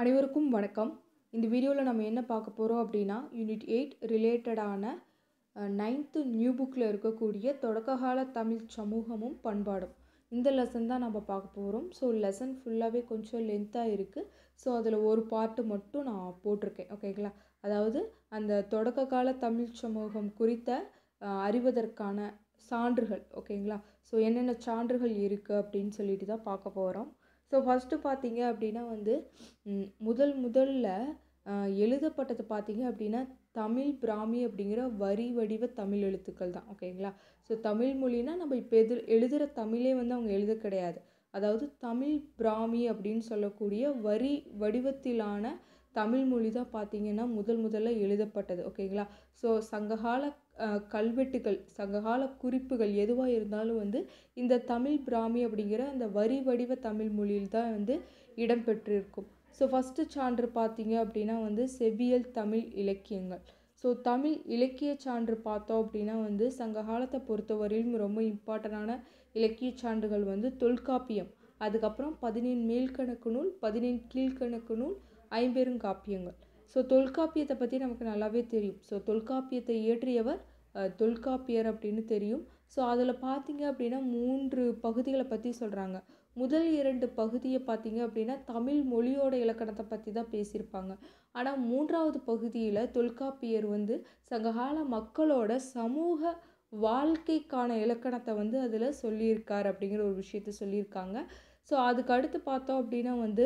அனைவருக்கும் வணக்கம் இந்த வீடியோவில் நம்ம என்ன பார்க்க போகிறோம் அப்படின்னா யூனிட் எயிட் ரிலேட்டடான நைன்த்து நியூ புக்கில் இருக்கக்கூடிய தொடக்ககால தமிழ் சமூகமும் பண்பாடும் இந்த லெசன் தான் நம்ம பார்க்க போகிறோம் ஸோ லெசன் ஃபுல்லாகவே கொஞ்சம் லென்த்தாக இருக்குது ஸோ அதில் ஒரு பார்ட்டு மட்டும் நான் போட்டிருக்கேன் ஓகேங்களா அதாவது அந்த தொடக்க கால தமிழ் சமூகம் குறித்த அஹ், அறிவதற்கான சான்றுகள் ஓகேங்களா ஸோ என்னென்ன சான்றுகள் இருக்குது அப்படின்னு சொல்லிட்டு தான் பார்க்க போகிறோம் ஸோ ஃபஸ்ட்டு பார்த்தீங்க அப்படின்னா வந்து ம், முதல் முதல்ல அஹ், எழுதப்பட்டது பார்த்தீங்க அப்படின்னா தமிழ் பிராமி அப்படிங்கிற வரி வடிவ தமிழ் எழுத்துக்கள் தான் ஓகேங்களா ஸோ தமிழ் மொழினா நம்ம இப்போ எது எழுதுகிற தமிழே வந்து அவங்க எழுத கிடையாது அதாவது தமிழ் பிராமி அப்படின்னு சொல்லக்கூடிய வரி வடிவத்திலான தமிழ் மொழி தான் பார்த்தீங்கன்னா முதல் முதல்ல எழுதப்பட்டது ஓகேங்களா ஸோ சங்ககால அஹ், கல்வெட்டுகள் சங்ககால குறிப்புகள் எதுவாக இருந்தாலும் வந்து இந்த தமிழ் பிராமி அப்படிங்கிற அந்த வரி வடிவ தமிழ் மொழியில் தான் வந்து இடம்பெற்றிருக்கும் ஸோ ஃபஸ்ட்டு சான்று பார்த்தீங்க அப்படின்னா வந்து செவ்வியல் தமிழ் இலக்கியங்கள் ஸோ தமிழ் இலக்கிய சான்று பார்த்தோம் அப்படின்னா வந்து சங்க காலத்தை பொறுத்தவரையிலும் ரொம்ப இம்பார்ட்டண்டான இலக்கிய சான்றுகள் வந்து தொல்காப்பியம் அதுக்கப்புறம் பதினேழு மேல்கணக்கு நூல் பதினேழு கீழ்கணக்கு நூல் ஐம்பெருங்காப்பியங்கள் ஸோ தொல்காப்பியத்தை பற்றி நமக்கு நல்லாவே தெரியும் ஸோ தொல்காப்பியத்தை இயற்றியவர் அஹ், தொல்காப்பியர் அப்படின்னு தெரியும் ஸோ அதில் பார்த்தீங்க அப்படின்னா மூன்று பகுதிகளை பற்றி சொல்கிறாங்க முதல் இரண்டு பகுதியை பார்த்தீங்க அப்படின்னா தமிழ் மொழியோட இலக்கணத்தை பற்றி தான் பேசியிருப்பாங்க ஆனால் மூன்றாவது பகுதியில் தொல்காப்பியர் வந்து சங்ககால மக்களோட சமூக வாழ்க்கைக்கான இலக்கணத்தை வந்து அதில் சொல்லியிருக்கார் அப்படிங்கிற ஒரு விஷயத்த சொல்லியிருக்காங்க ஸோ அதுக்கு அடுத்து பார்த்தோம் அப்படின்னா வந்து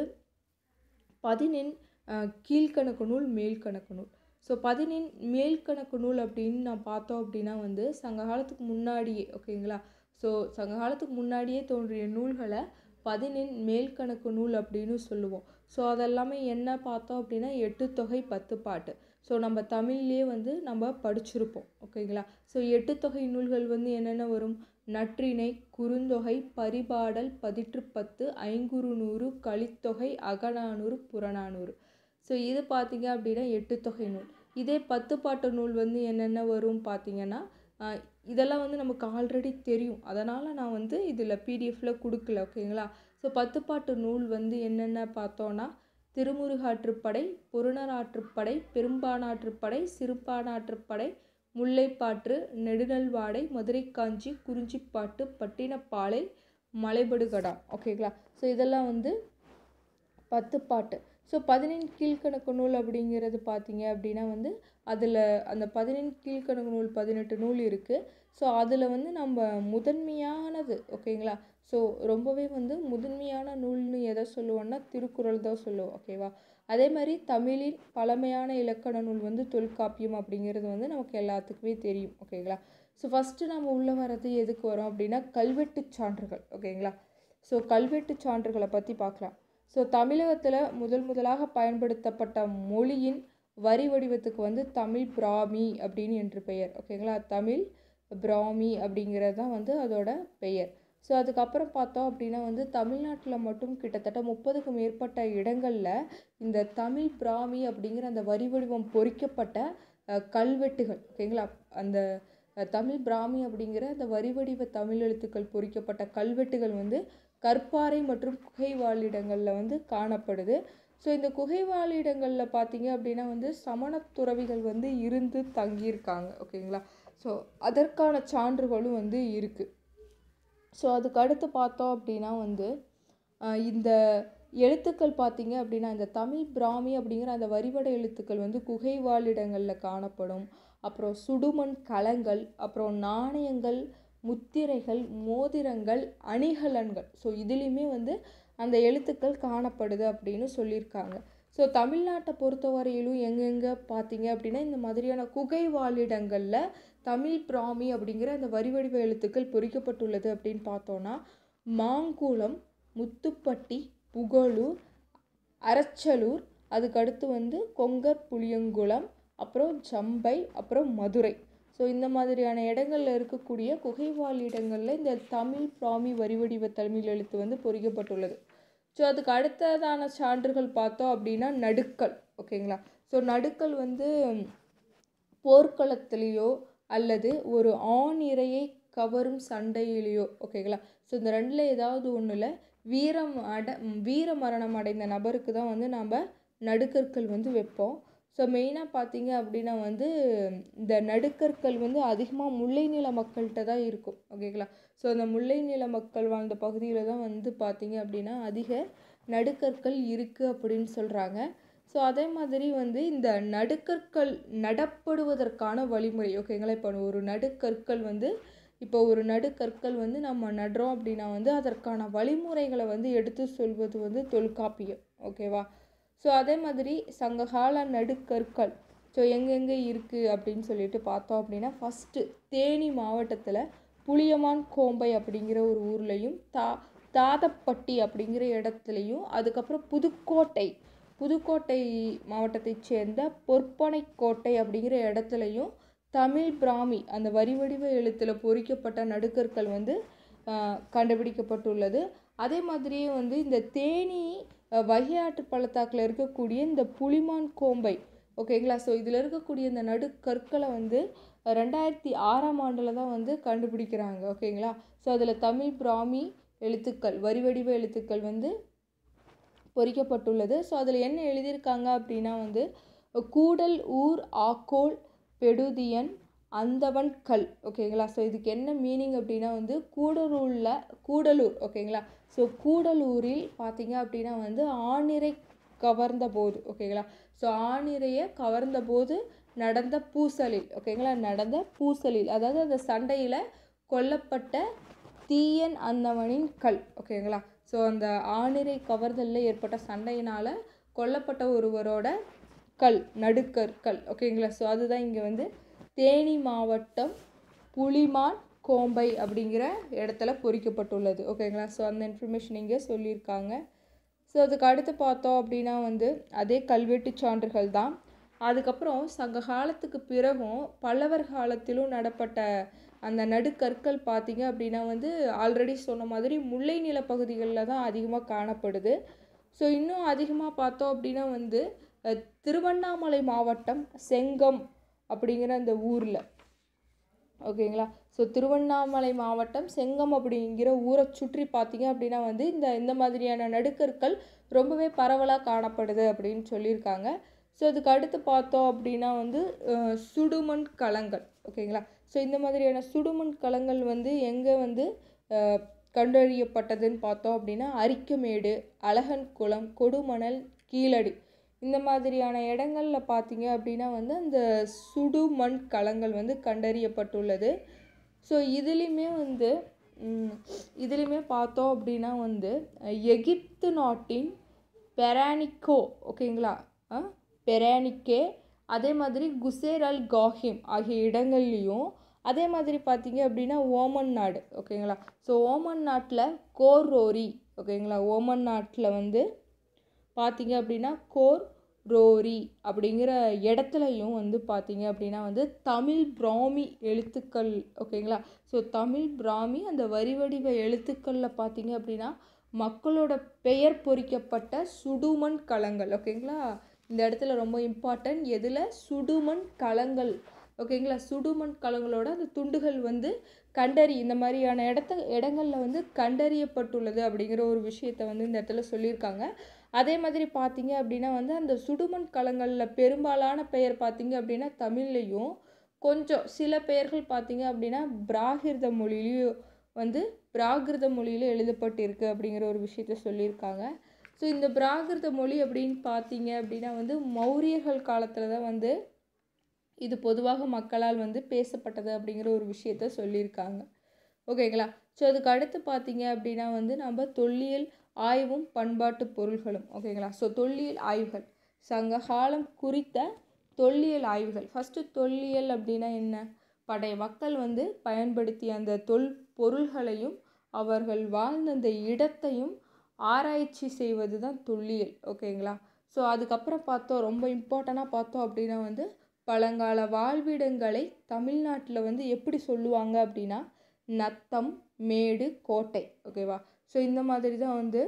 பதினெண் அஹ், கீழ்க்கணக்கு நூல் மேல்கணக்கு நூல் ஸோ பதினெண் மேல்கணக்கு நூல் அப்படின்னு நான் பார்த்தோம் அப்படின்னா வந்து சங்க காலத்துக்கு முன்னாடியே ஓகேங்களா ஸோ சங்க காலத்துக்கு முன்னாடியே தோன்றிய நூல்களை பதினெண் மேல்கணக்கு நூல் அப்படின்னு சொல்லுவோம் ஸோ அதெல்லாமே என்ன பார்த்தோம் அப்படின்னா எட்டு தொகை பத்து பாட்டு ஸோ நம்ம தமிழ்லேயே வந்து நம்ம படிச்சிருப்போம் ஓகேங்களா ஸோ எட்டு தொகை நூல்கள் வந்து என்னென்ன வரும் நற்றிணை குறுந்தொகை பரிபாடல் பதிற்றுப்பத்து ஐங்குறுநூறு கலித்தொகை அகநானூறு புறநானூறு ஸோ இது பார்த்தீங்க அப்படின்னா எட்டு தொகை நூல் இதே பத்து பாட்டு நூல் வந்து என்னென்ன வரும் பார்த்தீங்கன்னா ஆஹ் இதெல்லாம் வந்து நமக்கு ஆல்ரெடி தெரியும் அதனால் நான் வந்து இதில் பிடிஎஃப்ல கொடுக்கல ஓகேங்களா ஸோ பத்து பாட்டு நூல் வந்து என்னென்ன பார்த்தோன்னா திருமுருகாற்றுப்படை புறநராற்றுப்படை பெரும்பானாற்றுப்படை சிறுபானாற்றுப்படை முல்லைப்பாற்று நெடுநல்வாடை மதுரை காஞ்சி குறிஞ்சிப்பாட்டு பட்டினப்பாலை மலைபடுகடா ஓகேங்களா ஸோ இதெல்லாம் வந்து பத்து பாட்டு ஸோ பதினெண் கீழ்க்கணக்கு நூல் அப்படிங்கிறது பார்த்தீங்க அப்படின்னா வந்து அதில் அந்த பதினெண் கீழ்க்கணக்கு நூல் பதினெட்டு நூல் இருக்குது ஸோ அதில் வந்து நம்ம முதன்மையானது ஓகேங்களா ஸோ ரொம்பவே வந்து முதன்மையான நூல்னு எதை சொல்லுவோம்னா திருக்குறள் தான் சொல்லுவோம் ஓகேவா அதே மாதிரி தமிழின் பழமையான இலக்கண நூல் வந்து தொல்காப்பியம் அப்படிங்கிறது வந்து நமக்கு எல்லாத்துக்குமே தெரியும் ஓகேங்களா ஸோ ஃபஸ்ட்டு நம்ம உள்ளே வர்றது எதுக்கு வரோம் அப்படின்னா கல்வெட்டு சான்றுகள் ஓகேங்களா ஸோ கல்வெட்டு சான்றுகளை பற்றி பார்க்கலாம் ஸோ தமிழகத்தில் முதல் முதலாக பயன்படுத்தப்பட்ட மொழியின் வரி வடிவத்துக்கு வந்து தமிழ் பிராமி அப்படின்னு என்று பெயர் ஓகேங்களா தமிழ் பிராமி அப்படிங்கிறது தான் வந்து அதோட பெயர் ஸோ அதுக்கப்புறம் பார்த்தோம் அப்படின்னா வந்து தமிழ்நாட்டில் மட்டும் கிட்டத்தட்ட முப்பதுக்கும் மேற்பட்ட இடங்களில் இந்த தமிழ் பிராமி அப்படிங்கிற அந்த வரி வடிவம் பொறிக்கப்பட்ட அஹ், கல்வெட்டுகள் ஓகேங்களா அந்த அஹ், தமிழ் பிராமி அப்படிங்கிற அந்த வரி வடிவ தமிழ் எழுத்துக்கள் பொறிக்கப்பட்ட கல்வெட்டுகள் வந்து கற்பாறை மற்றும் குகை வாழிடங்களில் வந்து காணப்படுது ஸோ இந்த குகை வாழிடங்களில் பார்த்தீங்க அப்படின்னா வந்து சமணத் துறவிகள் வந்து இருந்து தங்கியிருக்காங்க ஓகேங்களா ஸோ அதற்கான சான்றுகளும் வந்து இருக்குது ஸோ அதுக்கு அடுத்து பார்த்தோம் அப்படின்னா வந்து ஆஹ் இந்த எழுத்துக்கள் பார்த்தீங்க அப்படின்னா இந்த தமிழ் பிராமி அப்படிங்கிற அந்த வரிவடை எழுத்துக்கள் வந்து குகை வாழிடங்களில் காணப்படும் அப்புறம் சுடுமண் கலங்கள் அப்புறம் நாணயங்கள் முத்திரைகள் மோதிரங்கள் அணிகலன்கள் ஸோ இதுலேயுமே வந்து அந்த எழுத்துக்கள் காணப்படுது அப்படின்னு சொல்லியிருக்காங்க ஸோ தமிழ்நாட்டை பொறுத்தவரையிலும் எங்கெங்கே பார்த்தீங்க அப்படின்னா இந்த மாதிரியான குகை வாழிடங்களில் தமிழ் பிராமி அப்படிங்கிற அந்த வரி வடிவ எழுத்துக்கள் பொறிக்கப்பட்டுள்ளது அப்படின்னு பார்த்தோன்னா மாங்குளம் முத்துப்பட்டி புகழூர் அரச்சலூர் அதுக்கடுத்து வந்து கொங்கர் புளியங்குளம் அப்புறம் ஜம்பை அப்புறம் மதுரை ஸோ இந்த மாதிரியான இடங்கள்ல இருக்கக்கூடிய குகைவாழ் இடங்களில் இந்த தமிழ் பிராமி வரி வடிவ தமிழ் எழுத்து வந்து பொறிக்கப்பட்டுள்ளது ஸோ அதுக்கு அடுத்ததான சான்றுகள் பார்த்தோம் அப்படின்னா நடுக்கல் ஓகேங்களா ஸோ நடுக்கல் வந்து போர்க்களத்திலேயோ அல்லது ஒரு ஆண் இரையை கவரும் சண்டையிலேயோ ஓகேங்களா ஸோ இந்த ரெண்டில் ஏதாவது ஒன்றில் வீரம் அட வீர மரணம் அடைந்த நபருக்கு தான் வந்து நம்ம நடுக்கற்கள் வந்து வைப்போம் ஸோ மெயினாக பார்த்தீங்க அப்படின்னா வந்து இந்த நடுக்கற்கள் வந்து அதிகமாக முல்லை நில மக்கள்கிட்ட தான் இருக்கும் ஓகேங்களா ஸோ அந்த முல்லை நில மக்கள் வாழ்ந்த பகுதியில் தான் வந்து பார்த்தீங்க அப்படின்னா அதிக நடுக்கற்கள் இருக்குது அப்படின்னு சொல்கிறாங்க ஸோ அதே மாதிரி வந்து இந்த நடுக்கற்கள் நடப்படுவதற்கான வழிமுறை ஓகேங்களா இப்போ ஒரு நடுக்கற்கள் வந்து இப்போ ஒரு நடுக்கற்கள் வந்து நம்ம நடுறோம் அப்படின்னா வந்து அதற்கான வழிமுறைகளை வந்து எடுத்து சொல்வது வந்து தொல்காப்பியம் ஓகேவா ஸோ அதே மாதிரி சங்ககால நடுக்கற்கள் ஸோ எங்கெங்கே இருக்குது அப்படின்னு சொல்லிட்டு பார்த்தோம் அப்படின்னா ஃபஸ்ட்டு தேனி மாவட்டத்தில் புளியமான் கோம்பை அப்படிங்கிற ஒரு ஊர்லேயும் தா தாதப்பட்டி அப்படிங்கிற இடத்துலையும் அதுக்கப்புறம் புதுக்கோட்டை புதுக்கோட்டை மாவட்டத்தைச் சேர்ந்த பொற்பனைக்கோட்டை அப்படிங்கிற இடத்துலையும் தமிழ் பிராமி அந்த வரி வடிவ எழுத்தில் பொறிக்கப்பட்ட நடுக்கற்கள் வந்து ஆஹ், கண்டுபிடிக்கப்பட்டுள்ளது அதே மாதிரியே வந்து இந்த தேனி அஹ், வைகையாற்று பள்ளத்தாக்கில் இருக்கக்கூடிய இந்த புலிமான் கோம்பை ஓகேங்களா ஸோ இதில் இருக்கக்கூடிய இந்த நடுக்கற்களை வந்து அஹ், ரெண்டாயிரத்தி ஆறாம் ஆண்டில் தான் வந்து கண்டுபிடிக்கிறாங்க ஓகேங்களா ஸோ அதில் தமிழ் பிராமி எழுத்துக்கள் வரி வடிவ எழுத்துக்கள் வந்து பொறிக்கப்பட்டுள்ளது ஸோ அதில் என்ன எழுதியிருக்காங்க அப்படின்னா வந்து கூடல் ஊர் ஆக்கோல் பெடுதியன் அந்தவன் கல் ஓகேங்களா ஸோ இதுக்கு என்ன மீனிங் அப்படின்னா வந்து கூடலூரில் கூடலூர் ஓகேங்களா ஸோ கூடலூரில் பார்த்தீங்க அப்படின்னா வந்து ஆணிரை கவர்ந்த போது ஓகேங்களா ஸோ ஆணிரையை கவர்ந்த போது நடந்த பூசலில் ஓகேங்களா நடந்த பூசலில் அதாவது அந்த சண்டையில் கொல்லப்பட்ட தீயன் அந்தவனின் கல் ஓகேங்களா ஸோ அந்த ஆணிரை கவர்தலில் ஏற்பட்ட சண்டையினால் கொல்லப்பட்ட ஒருவரோட கல் நடுக்கற்கள் ஓகேங்களா ஸோ அதுதான் இங்கே வந்து தேனி மாவட்டம் புலிமான் கோம்பை அப்படிங்கிற இடத்துல பொறிக்கப்பட்டுள்ளது ஓகேங்களா ஸோ அந்த இன்ஃபர்மேஷன் இங்கே சொல்லியிருக்காங்க ஸோ அதுக்கு அடுத்து பார்த்தோம் அப்படின்னா வந்து அதே கல்வெட்டு சான்றுகள் தான் அதுக்கப்புறம் சங்க காலத்துக்கு பிறகும் பல்லவர் காலத்திலும் நடப்பட்ட அந்த நடுக்கற்கள் பார்த்தீங்க அப்படின்னா வந்து ஆல்ரெடி சொன்ன மாதிரி முல்லை நிலப்பகுதிகளில் தான் அதிகமாக காணப்படுது ஸோ இன்னும் அதிகமாக பார்த்தோம் அப்படின்னா வந்து அஹ், திருவண்ணாமலை மாவட்டம் செங்கம் அப்படிங்கிற அந்த ஊரில் ஓகேங்களா ஸோ திருவண்ணாமலை மாவட்டம் செங்கம் அப்படிங்கிற ஊரை சுற்றி பார்த்தீங்க அப்படின்னா வந்து இந்த இந்த மாதிரியான நடுக்கற்கள் ரொம்பவே பரவலாக காணப்படுது அப்படின்னு சொல்லியிருக்காங்க ஸோ அதுக்கு அடுத்து பார்த்தோம் அப்படின்னா வந்து அஹ், சுடுமண் களங்கள் ஓகேங்களா ஸோ இந்த மாதிரியான சுடுமண் களங்கள் வந்து எங்கே வந்து அஹ், கண்டறியப்பட்டதுன்னு பார்த்தோம் அப்படின்னா அரிக்கமேடு அழகன் குளம் கொடுமணல் கீழடி இந்த மாதிரியான இடங்கள்ல பார்த்தீங்க அப்படின்னா வந்து அந்த சுடுமண் களங்கள் வந்து கண்டறியப்பட்டுள்ளது ஸோ இதுலேயுமே வந்து ம், இதுலேயுமே பார்த்தோம் அப்படின்னா வந்து அஹ், எகிப்து நாட்டின் பெரானிக்கோ ஓகேங்களா ஆ பெரானிக்கே அதே மாதிரி குசேர் அல் காஹிம் ஆகிய இடங்கள்லையும் அதே மாதிரி பார்த்தீங்க அப்படின்னா ஓமன் நாடு ஓகேங்களா ஸோ ஓமன் நாட்டில் கோரோரி ஓகேங்களா ஓமன் நாட்டில் வந்து பார்த்தீங்க அப்படின்னா கோர் ரோரி அப்படிங்கிற இடத்துலையும் வந்து பார்த்தீங்க அப்படின்னா வந்து தமிழ் பிராமி எழுத்துக்கள் ஓகேங்களா ஸோ தமிழ் பிராமி அந்த வரி வடிவ எழுத்துக்களில் பார்த்தீங்க அப்படின்னா மக்களோட பெயர் பொறிக்கப்பட்ட சுடுமண் களங்கள் ஓகேங்களா இந்த இடத்துல ரொம்ப இம்பார்ட்டன்ட் எதில் சுடுமண் களங்கள் ஓகேங்களா சுடுமண் களங்களோட அந்த துண்டுகள் வந்து கண்டறி இந்த மாதிரியான இடத்த இடங்கள்ல வந்து கண்டறியப்பட்டுள்ளது அப்படிங்கிற ஒரு விஷயத்த வந்து இந்த இடத்துல சொல்லியிருக்காங்க அதே மாதிரி பார்த்தீங்க அப்படின்னா வந்து அந்த சுடுமண் களங்களில் பெரும்பாலான பெயர் பார்த்தீங்க அப்படின்னா தமிழ்லையும் கொஞ்சம் சில பெயர்கள் பார்த்தீங்க அப்படின்னா பிராகிருத மொழியிலையும் வந்து பிராகிருத மொழியில் எழுதப்பட்டிருக்கு அப்படிங்கிற ஒரு விஷயத்த சொல்லியிருக்காங்க ஸோ இந்த பிராகிருத மொழி அப்படின்னு பார்த்தீங்க அப்படின்னா வந்து மௌரியர்கள் காலத்தில் தான் வந்து இது பொதுவாக மக்களால் வந்து பேசப்பட்டது அப்படிங்கிற ஒரு விஷயத்த சொல்லியிருக்காங்க ஓகேங்களா ஸோ அதுக்கு அடுத்து பார்த்தீங்க அப்படின்னா வந்து நம்ம தொல்லியல் ஆய்வும் பண்பாட்டு பொருள்களும் ஓகேங்களா ஸோ தொல்லியல் ஆய்வுகள் சங்க காலம் குறித்த தொல்லியல் ஆய்வுகள் ஃபஸ்ட்டு தொல்லியல் அப்படின்னா என்ன பழைய மக்கள் வந்து பயன்படுத்திய அந்த தொல் பொருள்களையும் அவர்கள் வாழ்ந்த அந்த இடத்தையும் ஆராய்ச்சி செய்வது தான் தொல்லியல் ஓகேங்களா ஸோ அதுக்கப்புறம் பார்த்தோம் ரொம்ப இம்பார்ட்டண்ட்டாக பார்த்தோம் அப்படின்னா வந்து பழங்கால வாழ்விடங்களை தமிழ்நாட்டில் வந்து எப்படி சொல்லுவாங்க அப்படின்னா நத்தம் மேடு கோட்டை ஓகேவா ஸோ இந்த மாதிரி தான் வந்து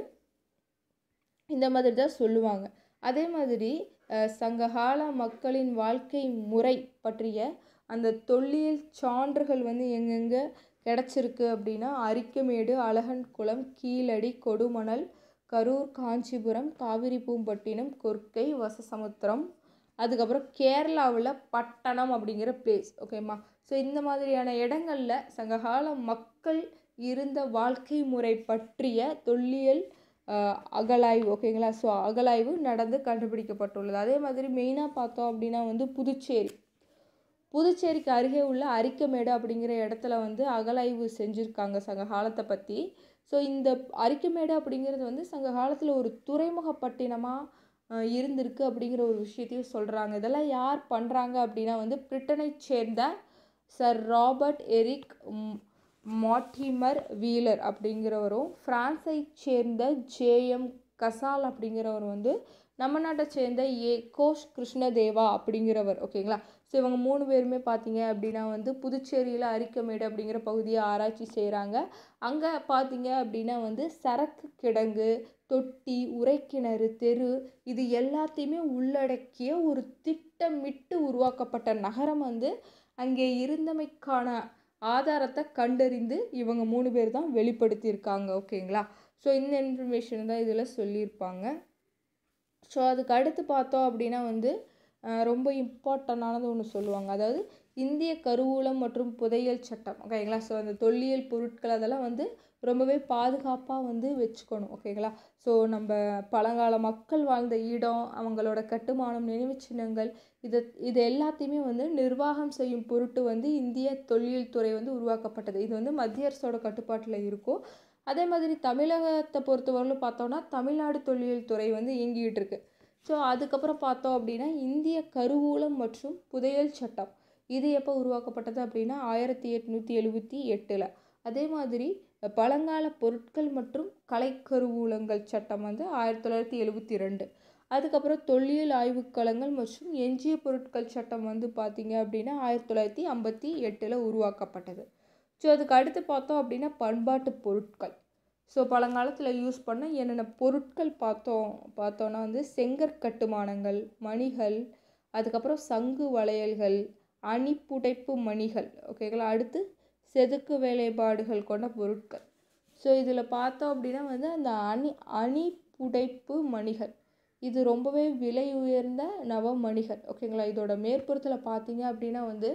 இந்த மாதிரி தான் சொல்லுவாங்க அதே மாதிரி அஹ், சங்ககால மக்களின் வாழ்க்கை முறை பற்றிய அந்த தொல்லியல் சான்றுகள் வந்து எங்கெங்கே கிடச்சிருக்கு அப்படின்னா அரிக்கமேடு அழகன் குளம் கீழடி கொடுமணல் கரூர் காஞ்சிபுரம் காவிரிப்பூம்பட்டினம் கொர்க்கை வசசமுத்திரம் அதுக்கப்புறம் கேரளாவில் பட்டணம் அப்படிங்கிற பிளேஸ் ஓகேம்மா ஸோ இந்த மாதிரியான இடங்களில் சங்ககால மக்கள் இருந்த வாழ்க்கை முறை பற்றிய தொல்லியல் ஆஹ், அகழாய்வு ஓகேங்களா ஸோ அகழாய்வு நடந்து கண்டுபிடிக்கப்பட்டுள்ளது அதே மாதிரி மெயினாக பார்த்தோம் அப்படின்னா வந்து புதுச்சேரி புதுச்சேரிக்கு அருகே உள்ள அரிக்கமேடு அப்படிங்கிற இடத்துல வந்து அகழாய்வு செஞ்சுருக்காங்க சங்க காலத்தை பற்றி ஸோ இந்த அரிக்கமேடு அப்படிங்கிறது வந்து சங்க காலத்தில் ஒரு துறைமுகப்பட்டினமாக இருந்திருக்கு அப்படிங்கிற ஒரு விஷயத்தையும் சொல்கிறாங்க இதெல்லாம் யார் பண்ணுறாங்க அப்படின்னா வந்து பிரிட்டனை சேர்ந்த சர் ராபர்ட் எரிக் ம், மார்டிமர் வீலர் அப்படிங்கிறவரும் பிரான்ஸை சேர்ந்த ஜேஎம் கசால் அப்படிங்கிறவர் வந்து நம்ம நாட்டை சேர்ந்த ஏ கோஷ் கிருஷ்ணதேவா அப்படிங்கிறவர் ஓகேங்களா ஸோ இவங்க மூணு பேருமே பார்த்தீங்க அப்படின்னா வந்து புதுச்சேரியில் அரிக்கமேடு அப்படிங்கிற பகுதியை ஆராய்ச்சி செய்கிறாங்க அங்கே பார்த்தீங்க அப்படின்னா வந்து சரக்கு கிடங்கு தொட்டி உரைக்கிணறு தெரு இது எல்லாத்தையுமே உள்ளடக்கிய ஒரு திட்டமிட்டு உருவாக்கப்பட்ட நகரம் வந்து அங்கே இருந்தமைக்கான ஆதாரத்தை கண்டறிந்து இவங்க மூணு பேர் தான் வெளிப்படுத்தியிருக்காங்க ஓகேங்களா ஸோ இந்த இன்ஃபர்மேஷன் தான் இதில் சொல்லியிருப்பாங்க ஸோ அதுக்கு அடுத்து பார்த்தோம் அப்படின்னா வந்து அஹ், ரொம்ப இம்பார்ட்டண்டானது ஒன்று சொல்லுவாங்க அதாவது இந்திய கருவூலம் மற்றும் புதையல் சட்டம் ஓகேங்களா ஸோ அந்த தொல்லியல் பொருட்கள் அதெல்லாம் வந்து ரொம்பவே பாதுகாப்பாக வந்து வச்சுக்கணும் ஓகேங்களா ஸோ நம்ம பழங்கால மக்கள் வாழ்ந்த இடம் அவங்களோட கட்டுமானம் நினைவுச் சின்னங்கள் இது இது எல்லாத்தையுமே வந்து நிர்வாகம் செய்யும் பொருட்டு வந்து இந்திய தொல்லியல் துறை வந்து உருவாக்கப்பட்டது இது வந்து மத்திய அரசோட கட்டுப்பாட்டில் இருக்கும் அதே மாதிரி தமிழகத்தை பொறுத்தவரையிலும் பார்த்தோன்னா தமிழ்நாடு தொல்லியல் துறை வந்து இயங்கிட்டு இருக்கு ஸோ அதுக்கப்புறம் பார்த்தோம் அப்படின்னா இந்திய கருவூலம் மற்றும் புதையல் சட்டம் இது எப்போ உருவாக்கப்பட்டது அப்படின்னா ஆயிரத்தி எட்நூற்றி எழுபத்தி எட்டில் அதே மாதிரி பழங்கால பொருட்கள் மற்றும் கலைக்கருவூலங்கள் சட்டம் வந்து ஆயிரத்தி தொள்ளாயிரத்தி எழுபத்தி ரெண்டு அதுக்கப்புறம் தொல்லியல் ஆய்வுக்களங்கள் மற்றும் எஞ்சிய பொருட்கள் சட்டம் வந்து பார்த்தீங்க அப்படின்னா ஆயிரத்தி தொள்ளாயிரத்தி ஐம்பத்தி எட்டில் உருவாக்கப்பட்டது ஸோ அதுக்கு அடுத்து பார்த்தோம் அப்படின்னா பண்பாட்டு பொருட்கள் ஸோ பழங்காலத்தில் யூஸ் பண்ண என்னென்ன பொருட்கள் பார்த்தோம் பார்த்தோன்னா வந்து செங்கற்கட்டுமானங்கள் மணிகள் அதுக்கப்புறம் சங்கு வளையல்கள் அணிப்புடைப்பு மணிகள் ஓகேங்களா அடுத்து செதுக்கு வேலைப்பாடுகள் கொண்ட பொருட்கள் ஸோ இதில் பார்த்தோம் அப்படின்னா வந்து அந்த அணி அணி புடைப்பு மணிகள் இது ரொம்பவே விலை உயர்ந்த நவமணிகள் ஓகேங்களா இதோட மேற்புறத்தில் பார்த்தீங்க அப்படின்னா வந்து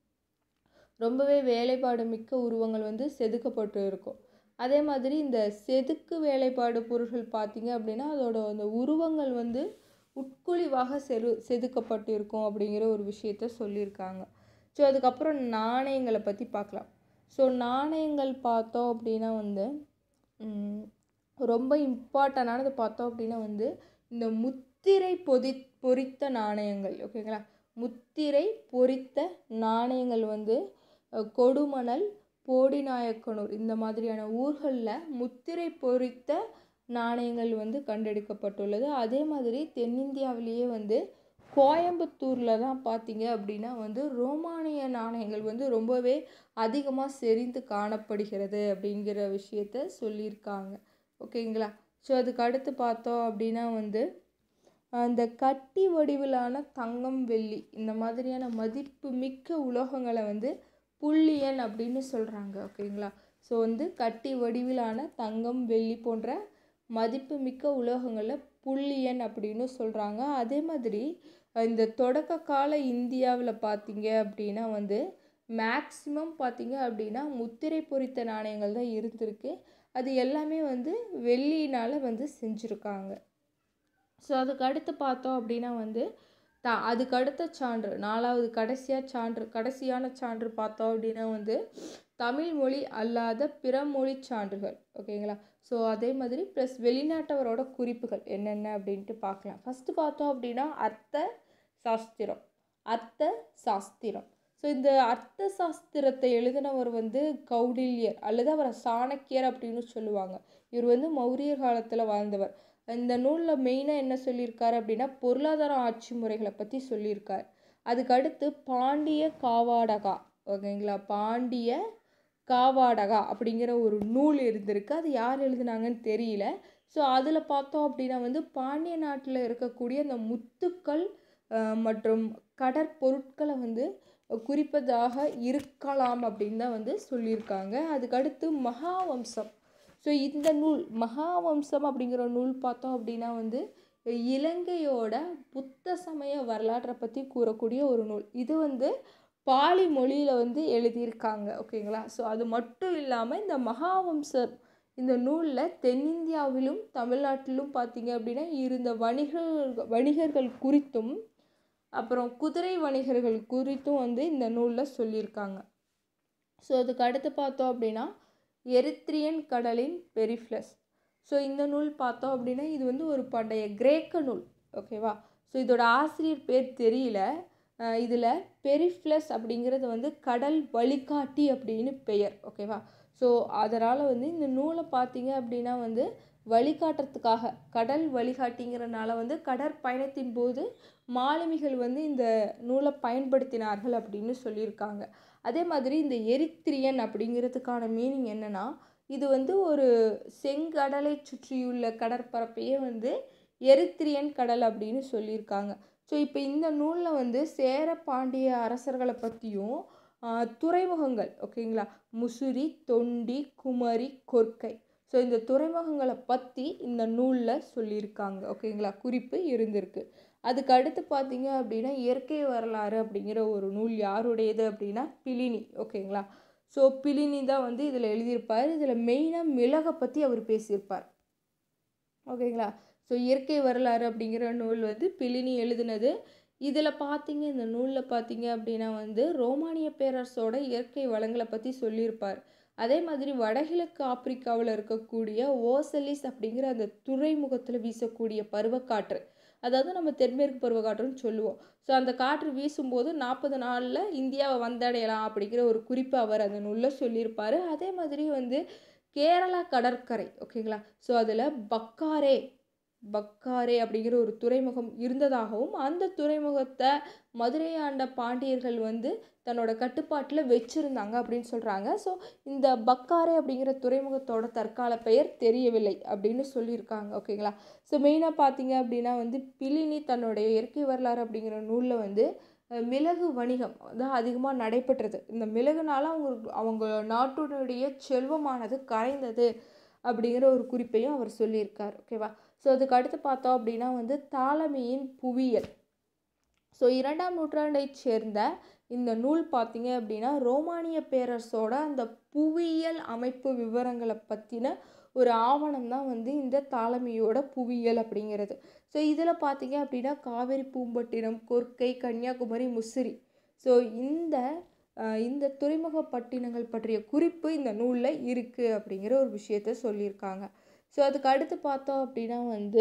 ரொம்பவே வேலைப்பாடு மிக்க உருவங்கள் வந்து செதுக்கப்பட்டு இருக்கும் அதே மாதிரி இந்த செதுக்கு வேலைப்பாடு பொருட்கள் பார்த்தீங்க அப்படின்னா அதோட அந்த உருவங்கள் வந்து உட்குழிவாக செரு செதுக்கப்பட்டு இருக்கும் அப்படிங்கிற ஒரு விஷயத்த சொல்லியிருக்காங்க ஸோ அதுக்கப்புறம் நாணயங்களை பற்றி பார்க்கலாம் ஸோ நாணயங்கள் பார்த்தோம் அப்படின்னா வந்து ம், ரொம்ப இம்பார்ட்டண்டானது பார்த்தோம் அப்படின்னா வந்து இந்த முத்திரை பொதி பொறித்த நாணயங்கள் ஓகேங்களா முத்திரை பொறித்த நாணயங்கள் வந்து அஹ், கொடுமணல் போடிநாயக்கனூர் இந்த மாதிரியான ஊர்களில் முத்திரை பொறித்த நாணயங்கள் வந்து கண்டெடுக்கப்பட்டுள்ளது அதே மாதிரி தென்னிந்தியாவிலேயே வந்து கோயம்புத்தூரில் தான் பார்த்தீங்க அப்படின்னா வந்து ரோமானிய நாணயங்கள் வந்து ரொம்பவே அதிகமாக செறிந்து காணப்படுகிறது அப்படிங்கிற விஷயத்த சொல்லியிருக்காங்க ஓகேங்களா ஸோ அதுக்கு அடுத்து பார்த்தோம் அப்படின்னா வந்து அந்த கட்டி வடிவிலான தங்கம் வெள்ளி இந்த மாதிரியான மதிப்பு மிக்க உலோகங்களை வந்து புள்ளியன் அப்படின்னு சொல்கிறாங்க ஓகேங்களா ஸோ வந்து கட்டி வடிவிலான தங்கம் வெள்ளி போன்ற மதிப்பு மிக்க உலோகங்களில் புள்ளியன் அப்படின்னு சொல்கிறாங்க அதே மாதிரி இந்த தொடக்க கால இந்தியாவில் பார்த்தீங்க அப்படின்னா வந்து மேக்ஸிமம் பார்த்தீங்க அப்படின்னா முத்திரை பொறித்த நாணயங்கள் தான் இருந்திருக்கு அது எல்லாமே வந்து வெள்ளியினால் வந்து செஞ்சுருக்காங்க ஸோ அதுக்கு அடுத்து பார்த்தோம் அப்படின்னா வந்து த அதுக்கு அடுத்த சான்று நாலாவது கடைசியாக சான்று கடைசியான சான்று பார்த்தோம் அப்படின்னா வந்து தமிழ் மொழி அல்லாத பிற மொழி சான்றுகள் ஓகேங்களா ஸோ அதே மாதிரி ப்ளஸ் வெளிநாட்டவரோட குறிப்புகள் என்னென்ன அப்படின்ட்டு பார்க்கலாம் ஃபஸ்ட்டு பார்த்தோம் அப்படின்னா அர்த்த சாஸ்திரம் அர்த்த சாஸ்திரம் ஸோ இந்த அர்த்த சாஸ்திரத்தை எழுதினவர் வந்து கௌடில்யர் அல்லது அவரை சாணக்கியர் அப்படின்னு சொல்லுவாங்க இவர் வந்து மௌரியர் காலத்தில் வாழ்ந்தவர் இந்த நூலில் மெயினாக என்ன சொல்லியிருக்காரு அப்படின்னா பொருளாதார ஆட்சி முறைகளை பற்றி சொல்லியிருக்கார் அதுக்கு அடுத்து பாண்டிய காவாடகா ஓகேங்களா பாண்டிய காவாடகா அப்படிங்கிற ஒரு நூல் இருந்திருக்கு அது யார் எழுதுனாங்கன்னு தெரியல ஸோ அதில் பார்த்தோம் அப்படின்னா வந்து பாண்டிய நாட்டில் இருக்கக்கூடிய அந்த முத்துக்கள் அஹ், மற்றும் கடற்பொருட்களை வந்து குறிப்பதாக இருக்கலாம் அப்படின்னு தான் வந்து சொல்லியிருக்காங்க அதுக்கடுத்து மகாவம்சம் ஸோ இந்த நூல் மகாவம்சம் அப்படிங்கிற நூல் பார்த்தோம் அப்படின்னா வந்து இலங்கையோட புத்த சமய வரலாற்றை பற்றி கூறக்கூடிய ஒரு நூல் இது வந்து பாலி மொழியில் வந்து எழுதியிருக்காங்க ஓகேங்களா ஸோ அது மட்டும் இல்லாமல் இந்த மகாவம்சம் இந்த நூலில் தென்னிந்தியாவிலும் தமிழ்நாட்டிலும் பார்த்தீங்க அப்படின்னா இருந்த வணிகர்கள் வணிகர்கள் குறித்தும் அப்புறம் குதிரை வணிகர்கள் குறித்தும் வந்து இந்த நூலில் சொல்லியிருக்காங்க ஸோ அதுக்கு அடுத்து பார்த்தோம் அப்படின்னா எரித்ரியன் கடலின் பெரிஃப்ளஸ் ஸோ இந்த நூல் பார்த்தோம் அப்படின்னா இது வந்து ஒரு பண்டைய கிரேக்க நூல் ஓகேவா ஸோ இதோட ஆசிரியர் பேர் தெரியல இதில் பெரிஃப்ளஸ் அப்படிங்கிறது வந்து கடல் வழிகாட்டி அப்படின்னு பெயர் ஓகேவா ஸோ அதனால் வந்து இந்த நூலை பார்த்தீங்க அப்படின்னா வந்து வழிகாட்டுறதுக்காக கடல் வழிகாட்டிங்கிறனால வந்து கடற்பயணத்தின் போது மாலுமிகள் வந்து இந்த நூலை பயன்படுத்தினார்கள் அப்படின்னு சொல்லியிருக்காங்க அதே மாதிரி இந்த எரித்திரியன் அப்படிங்கிறதுக்கான மீனிங் என்னென்னா இது வந்து ஒரு செங்கடலை சுற்றியுள்ள கடற்பரப்பையே வந்து எரித்திரியன் கடல் அப்படின்னு சொல்லியிருக்காங்க ஸோ இப்போ இந்த நூலில் வந்து சேர பாண்டிய அரசர்களை பற்றியும் துறைமுகங்கள் ஓகேங்களா முசிறி தொண்டி குமரி கொர்க்கை ஸோ இந்த துறைமுகங்களை பற்றி இந்த நூலில் சொல்லியிருக்காங்க ஓகேங்களா குறிப்பு இருந்திருக்கு அதுக்கு அடுத்து பார்த்தீங்க அப்படின்னா இயற்கை வரலாறு அப்படிங்கிற ஒரு நூல் யாருடையது அப்படின்னா பிலினி ஓகேங்களா ஸோ பிலினி தான் வந்து இதில் எழுதியிருப்பார் இதில் மெயினாக மிளகை பற்றி அவர் பேசியிருப்பார் ஓகேங்களா ஸோ இயற்கை வரலாறு அப்படிங்கிற நூல் வந்து பிலினி எழுதினது இதில் பார்த்தீங்க இந்த நூலில் பார்த்தீங்க அப்படின்னா வந்து ரோமானிய பேரரசோட இயற்கை வளங்களை பற்றி சொல்லியிருப்பார் அதே மாதிரி வடகிழக்கு ஆப்பிரிக்காவில் இருக்கக்கூடிய ஓசலிஸ் அப்படிங்கிற அந்த துறைமுகத்தில் வீசக்கூடிய பருவக்காற்று அதாவது நம்ம தென்மேற்கு பருவக்காற்றுன்னு சொல்லுவோம் ஸோ அந்த காற்று வீசும்போது நாற்பது நாளில் இந்தியாவை வந்தடையலாம் அப்படிங்கிற ஒரு குறிப்பு அவர் அந்த நூலில் சொல்லியிருப்பார் அதே மாதிரி வந்து கேரளா கடற்கரை ஓகேங்களா ஸோ அதில் பக்காரே பக்காரே அப்படிங்கிற ஒரு துறைமுகம் இருந்ததாகவும் அந்த துறைமுகத்தை மதுரை ஆண்ட பாண்டியர்கள் வந்து தன்னோட கட்டுப்பாட்டில் வச்சுருந்தாங்க அப்படின்னு சொல்கிறாங்க ஸோ இந்த பக்காரே அப்படிங்கிற துறைமுகத்தோட தற்கால பெயர் தெரியவில்லை அப்படின்னு சொல்லியிருக்காங்க ஓகேங்களா ஸோ மெயினாக பார்த்தீங்க அப்படின்னா வந்து பிலினி தன்னுடைய இயற்கை வரலாறு அப்படிங்கிற நூலில் வந்து மிளகு வணிகம் தான் அதிகமாக நடைபெற்றது இந்த மிளகுனால அவங்க அவங்க நாட்டுடைய செல்வமானது கரைந்தது அப்படிங்கிற ஒரு குறிப்பையும் அவர் சொல்லியிருக்கார் ஓகேவா ஸோ அதுக்கு அடுத்து பார்த்தோம் அப்படின்னா வந்து தாலமியின் புவியியல் ஸோ இரண்டாம் நூற்றாண்டைச் சேர்ந்த இந்த நூல் பார்த்தீங்க அப்படின்னா ரோமானிய பேரரசோட அந்த புவியியல் அமைப்பு விவரங்களை பற்றின ஒரு ஆவணம் தான் வந்து இந்த தாலமியோட புவியியல் அப்படிங்கிறது ஸோ இதில் பார்த்தீங்க அப்படின்னா காவேரி பூம்பட்டினம் கொர்க்கை கன்னியாகுமரி முசிறி ஸோ இந்த இந்த துறைமுக பட்டினங்கள் பற்றிய குறிப்பு இந்த நூலில் இருக்குது அப்படிங்கிற ஒரு விஷயத்த சொல்லியிருக்காங்க ஸோ அதுக்கு அடுத்து பார்த்தோம் அப்படின்னா வந்து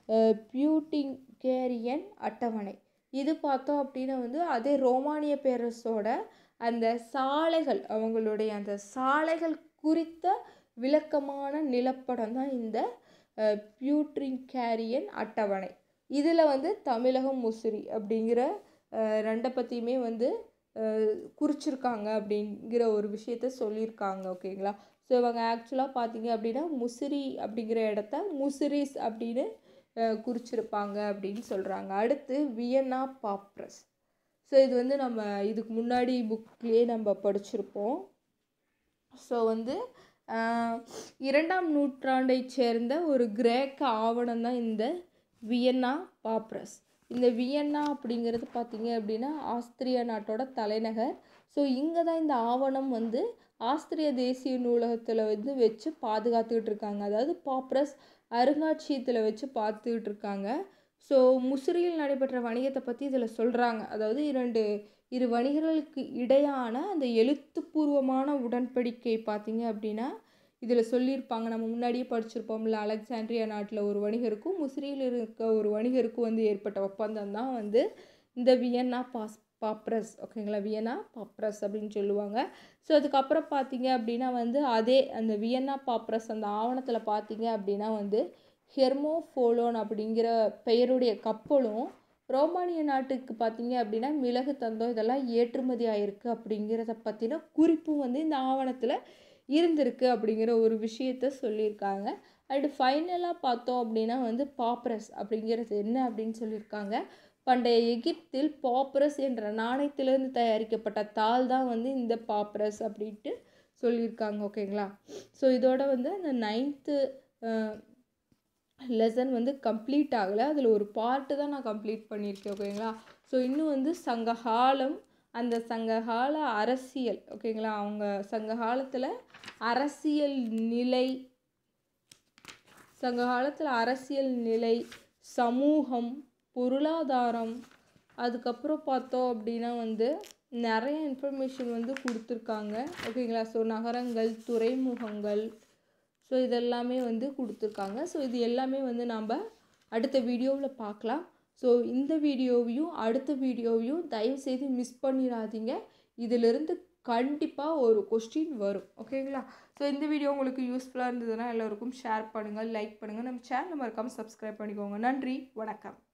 பியூட்டிங்கேரியன் அட்டவணை இது பார்த்தோம் அப்படின்னா வந்து அதே ரோமானிய பேரரசோட அந்த சாலைகள் அவங்களுடைய அந்த சாலைகள் குறித்த விளக்கமான நிலப்படம் தான் இந்த பியூட்ரிங்கேரியன் அட்டவணை இதில் வந்து தமிழகம் முசிறி அப்படிங்கிற ரெண்டை பற்றியுமே வந்து குறிச்சிருக்காங்க அப்படிங்கிற ஒரு விஷயத்த சொல்லியிருக்காங்க ஓகேங்களா ஸோ இவங்க ஆக்சுவலாக பார்த்தீங்க அப்படின்னா முசிறி அப்படிங்கிற இடத்த முசிறிஸ் அப்படின்னு குறிச்சிருப்பாங்க அப்படின்னு சொல்கிறாங்க அடுத்து வியன்னா பாப்ரஸ் ஸோ இது வந்து நம்ம இதுக்கு முன்னாடி புக்லேயே நம்ம படிச்சிருப்போம் ஸோ வந்து இரண்டாம் நூற்றாண்டை சேர்ந்த ஒரு கிரேக்க ஆவணம் தான் இந்த வியன்னா பாப்ரஸ் இந்த வியன்னா அப்படிங்கிறது பார்த்தீங்க அப்படின்னா ஆஸ்திரியா நாட்டோட தலைநகர் ஸோ இங்கே தான் இந்த ஆவணம் வந்து ஆஸ்திரிய தேசிய நூலகத்தில் வந்து வச்சு பாதுகாத்துக்கிட்டு இருக்காங்க அதாவது பாப்ரஸ் அருங்காட்சியகத்தில் வச்சு பார்த்துக்கிட்டு இருக்காங்க ஸோ முசிறியில் நடைபெற்ற வணிகத்தை பற்றி இதில் சொல்கிறாங்க அதாவது இரண்டு இரு வணிகர்களுக்கு இடையான அந்த எழுத்துப்பூர்வமான உடன்படிக்கை பார்த்தீங்க அப்படின்னா இதில் சொல்லியிருப்பாங்க நம்ம முன்னாடியே படிச்சிருப்போம்ல அலெக்சாண்ட்ரியா நாட்டில் ஒரு வணிகருக்கும் முசிறியில் இருக்க ஒரு வணிகருக்கும் வந்து ஏற்பட்ட ஒப்பந்தம் தான் வந்து இந்த வியன்னா பாஸ் பாப்ரஸ் ஓகேங்களா வியன்னா பாப்ரஸ் அப்படின்னு சொல்லுவாங்க ஸோ அதுக்கப்புறம் பார்த்தீங்க அப்படின்னா வந்து அதே அந்த வியன்னா பாப்ரஸ் அந்த ஆவணத்தில் பார்த்தீங்க அப்படின்னா வந்து ஹெர்மோஃபோலோன் அப்படிங்கிற பெயருடைய கப்பலும் ரோமானிய நாட்டுக்கு பார்த்தீங்க அப்படின்னா மிளகு தந்தம் இதெல்லாம் ஏற்றுமதி ஆயிருக்கு அப்படிங்கிறத பற்றின குறிப்பும் வந்து இந்த ஆவணத்தில் இருந்திருக்கு அப்படிங்கிற ஒரு விஷயத்த சொல்லியிருக்காங்க அண்டு ஃபைனலாக பார்த்தோம் அப்படின்னா வந்து பாப்ரஸ் அப்படிங்கிறது என்ன அப்படின்னு சொல்லியிருக்காங்க பண்டைய எகிப்தில் பாப்ரஸ் என்ற நாணயத்திலிருந்து தயாரிக்கப்பட்ட தாள் தான் வந்து இந்த பாப்ரஸ் அப்படின்ட்டு சொல்லியிருக்காங்க ஓகேங்களா ஸோ இதோட வந்து அந்த நைன்த்து லெசன் வந்து கம்ப்ளீட் ஆகலை அதில் ஒரு பார்ட்டு தான் நான் கம்ப்ளீட் பண்ணியிருக்கேன் ஓகேங்களா ஸோ இன்னும் வந்து சங்ககாலம் அந்த சங்ககால அரசியல் ஓகேங்களா அவங்க சங்க காலத்தில் அரசியல் நிலை சங்க காலத்தில் அரசியல் நிலை சமூகம் பொருளாதாரம் அதுக்கப்புறம் பார்த்தோம் அப்படின்னா வந்து நிறைய இன்ஃபர்மேஷன் வந்து கொடுத்துருக்காங்க ஓகேங்களா ஸோ நகரங்கள் துறைமுகங்கள் ஸோ இதெல்லாமே வந்து கொடுத்துருக்காங்க ஸோ இது எல்லாமே வந்து நாம் அடுத்த வீடியோவில் பார்க்கலாம் ஸோ இந்த வீடியோவையும் அடுத்த வீடியோவையும் தயவுசெய்து மிஸ் பண்ணிடாதீங்க இதிலிருந்து கண்டிப்பாக ஒரு கொஸ்டின் வரும் ஓகேங்களா ஸோ இந்த வீடியோ உங்களுக்கு யூஸ்ஃபுல்லாக இருந்ததுன்னா எல்லோருக்கும் ஷேர் பண்ணுங்கள் லைக் பண்ணுங்கள் நம்ம சேனலை மறக்காமல் சப்ஸ்கிரைப் பண்ணிக்கோங்க நன்றி வணக்கம்